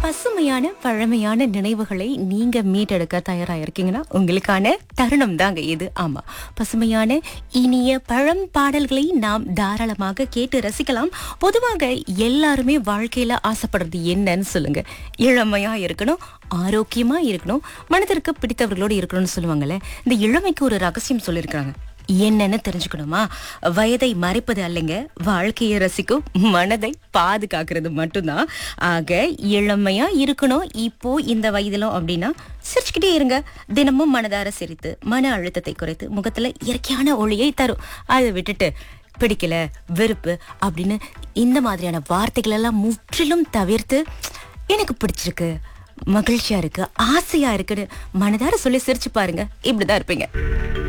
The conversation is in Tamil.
பசுமையான பழமையான நினைவுகளை நீங்க மீட்டெடுக்க தயாரா இருக்கீங்கன்னா உங்களுக்கான தருணம் தாங்க இது ஆமா பசுமையான இனிய பழம் பாடல்களை நாம் தாராளமாக கேட்டு ரசிக்கலாம் பொதுவாக எல்லாருமே வாழ்க்கையில ஆசைப்படுறது என்னன்னு சொல்லுங்க இளமையா இருக்கணும் ஆரோக்கியமா இருக்கணும் மனதிற்கு பிடித்தவர்களோடு இருக்கணும்னு சொல்லுவாங்கல்ல இந்த இளமைக்கு ஒரு ரகசியம் சொல்லியிருக்காங்க என்னன்னு தெரிஞ்சுக்கணுமா வயதை மறைப்பது அல்லங்க வாழ்க்கையை ரசிக்கும் மனதை பாதுகாக்கிறது மட்டும்தான் ஆக இளமையா இருக்கணும் இப்போ இந்த வயதிலும் அப்படின்னா சிரிச்சுக்கிட்டே இருங்க தினமும் மனதார சிரித்து மன அழுத்தத்தை குறைத்து முகத்துல இயற்கையான ஒளியை தரும் அதை விட்டுட்டு பிடிக்கல வெறுப்பு அப்படின்னு இந்த மாதிரியான வார்த்தைகள் எல்லாம் முற்றிலும் தவிர்த்து எனக்கு பிடிச்சிருக்கு மகிழ்ச்சியா இருக்கு ஆசையா இருக்குன்னு மனதார சொல்லி சிரிச்சு பாருங்க இப்படிதான் இருப்பீங்க